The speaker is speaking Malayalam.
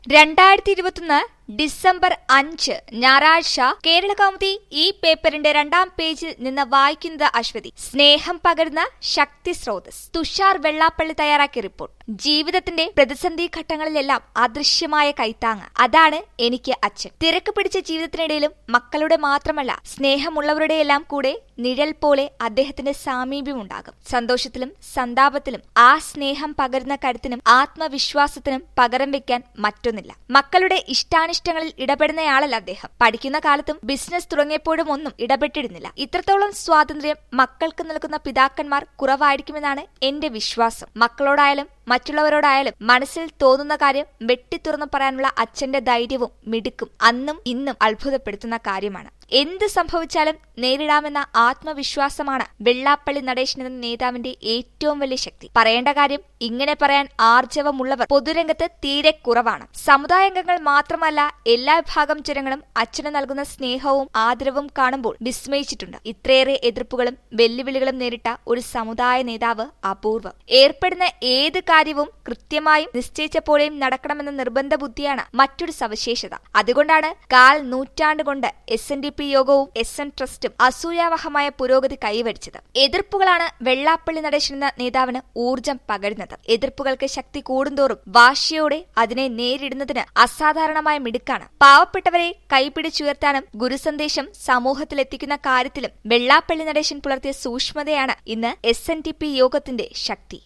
രണ്ടായിരത്തി ഇരുപത്തൊന്ന് ഡിസംബർ അഞ്ച് ഞായറാഴ്ച കേരള കൗമുദി ഈ പേപ്പറിന്റെ രണ്ടാം പേജിൽ നിന്ന് വായിക്കുന്നത് അശ്വതി സ്നേഹം പകരുന്ന ശക്തി സ്രോതസ് തുഷാർ വെള്ളാപ്പള്ളി തയ്യാറാക്കിയ റിപ്പോർട്ട് ജീവിതത്തിന്റെ പ്രതിസന്ധി ഘട്ടങ്ങളിലെല്ലാം അദൃശ്യമായ കൈത്താങ്ങ് അതാണ് എനിക്ക് അച്ഛൻ തിരക്ക് പിടിച്ച ജീവിതത്തിനിടയിലും മക്കളുടെ മാത്രമല്ല സ്നേഹമുള്ളവരുടെയെല്ലാം കൂടെ നിഴൽ പോലെ അദ്ദേഹത്തിന്റെ സാമീപ്യമുണ്ടാകും സന്തോഷത്തിലും സന്താപത്തിലും ആ സ്നേഹം പകരുന്ന കരുത്തിനും ആത്മവിശ്വാസത്തിനും പകരം വെക്കാൻ മറ്റൊന്നില്ല മക്കളുടെ ഇഷ്ടാനിഷ്ടങ്ങളിൽ ഇടപെടുന്നയാളല്ല അദ്ദേഹം പഠിക്കുന്ന കാലത്തും ബിസിനസ് തുടങ്ങിയപ്പോഴും ഒന്നും ഇടപെട്ടിരുന്നില്ല ഇത്രത്തോളം സ്വാതന്ത്ര്യം മക്കൾക്ക് നൽകുന്ന പിതാക്കന്മാർ കുറവായിരിക്കുമെന്നാണ് എന്റെ വിശ്വാസം മക്കളോടായാലും മറ്റുള്ളവരോടായാലും മനസ്സിൽ തോന്നുന്ന കാര്യം വെട്ടിത്തുറന്നു പറയാനുള്ള അച്ഛന്റെ ധൈര്യവും മിടുക്കും അന്നും ഇന്നും അത്ഭുതപ്പെടുത്തുന്ന കാര്യമാണ് എന്ത് സംഭവിച്ചാലും നേരിടാമെന്ന ആത്മവിശ്വാസമാണ് വെള്ളാപ്പള്ളി നടേശൻ എന്ന നേതാവിന്റെ ഏറ്റവും വലിയ ശക്തി പറയേണ്ട കാര്യം ഇങ്ങനെ പറയാൻ ആർജവമുള്ളവർ പൊതുരംഗത്ത് തീരെ കുറവാണ് സമുദായാംഗങ്ങൾ മാത്രമല്ല എല്ലാ വിഭാഗം ജനങ്ങളും അച്ഛന് നൽകുന്ന സ്നേഹവും ആദരവും കാണുമ്പോൾ വിസ്മയിച്ചിട്ടുണ്ട് ഇത്രയേറെ എതിർപ്പുകളും വെല്ലുവിളികളും നേരിട്ട ഒരു സമുദായ നേതാവ് അപൂർവം ഏർപ്പെടുന്ന ഏത് കാര്യവും കൃത്യമായും നിശ്ചയിച്ച പോലെയും നടക്കണമെന്ന നിർബന്ധ ബുദ്ധിയാണ് മറ്റൊരു സവിശേഷത അതുകൊണ്ടാണ് കാൽ നൂറ്റാണ്ട് കൊണ്ട് എസ് എൻ ഡി പി യോഗവും എസ് എൻ ട്രസ്റ്റും അസൂയാവഹമായ പുരോഗതി കൈവരിച്ചത് എതിർപ്പുകളാണ് വെള്ളാപ്പള്ളി നടേശൻ എന്ന നേതാവിന് ഊർജം പകരുന്നത് എതിർപ്പുകൾക്ക് ശക്തി കൂടുന്തോറും വാശിയോടെ അതിനെ നേരിടുന്നതിന് അസാധാരണമായ മിടുക്കാണ് പാവപ്പെട്ടവരെ കൈപിടിച്ചുയർത്താനും ഗുരുസന്ദേശം സമൂഹത്തിലെത്തിക്കുന്ന കാര്യത്തിലും വെള്ളാപ്പള്ളി നടേശൻ പുലർത്തിയ സൂക്ഷ്മതയാണ് ഇന്ന് എസ് എൻ ടി പി യോഗത്തിന്റെ ശക്തി